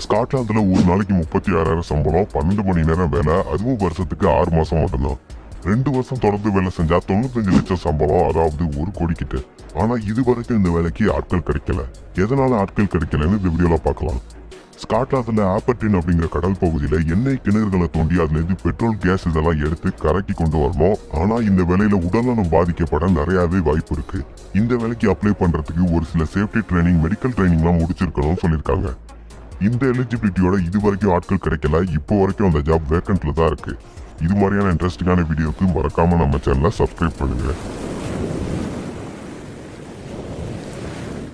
ஸ்காட்லாந்துல ஒரு நாளைக்கு முப்பத்தி ஆறாயிரம் சம்பளம் பன்னெண்டு மணி நேரம் வேலை அதுவும் வருஷத்துக்கு ஆறு மாசம் மட்டும்தான் ரெண்டு வருஷம் தொடர்ந்து வேலை செஞ்சா தொண்ணூத்தஞ்சு லட்சம் சம்பளம் அதாவது ஒரு கோடி கிட்ட ஆனா இது வரைக்கும் இந்த வேலைக்கு ஆட்கள் கிடைக்கல எதனால ஆட்கள் கிடைக்கலன்னு இந்த வீடியோல பார்க்கலாம் ஸ்காட்லாந்துல ஆப்பர்டின் அப்படிங்கிற கடல் பகுதியில எண்ணெய் கிணறுகளை தோண்டி அதுல இருந்து பெட்ரோல் கேஸ் இதெல்லாம் எடுத்து கரைக்கி கொண்டு வரணும் ஆனா இந்த வேலையில உடல்நலம் பாதிக்கப்பட நிறையவே வாய்ப்பு இருக்கு இந்த வேலைக்கு அப்ளை பண்றதுக்கு ஒரு சில சேஃப்டி ட்ரைனிங் மெடிக்கல் ட்ரைனிங்லாம் முடிச்சிருக்கணும்னு சொல்லியிருக்காங்க இந்த எலிஜிபிலிட்டியோட இது வரைக்கும் ஆட்கள் கிடைக்கல இப்போ வரைக்கும் அந்த ஜாப் வேக்கண்ட்ல தான் இருக்கு இது மாதிரியான இன்ட்ரெஸ்டிங்கான வீடியோக்கு மறக்காம நம்ம சேனலை சப்ஸ்கிரைப் பண்ணுங்க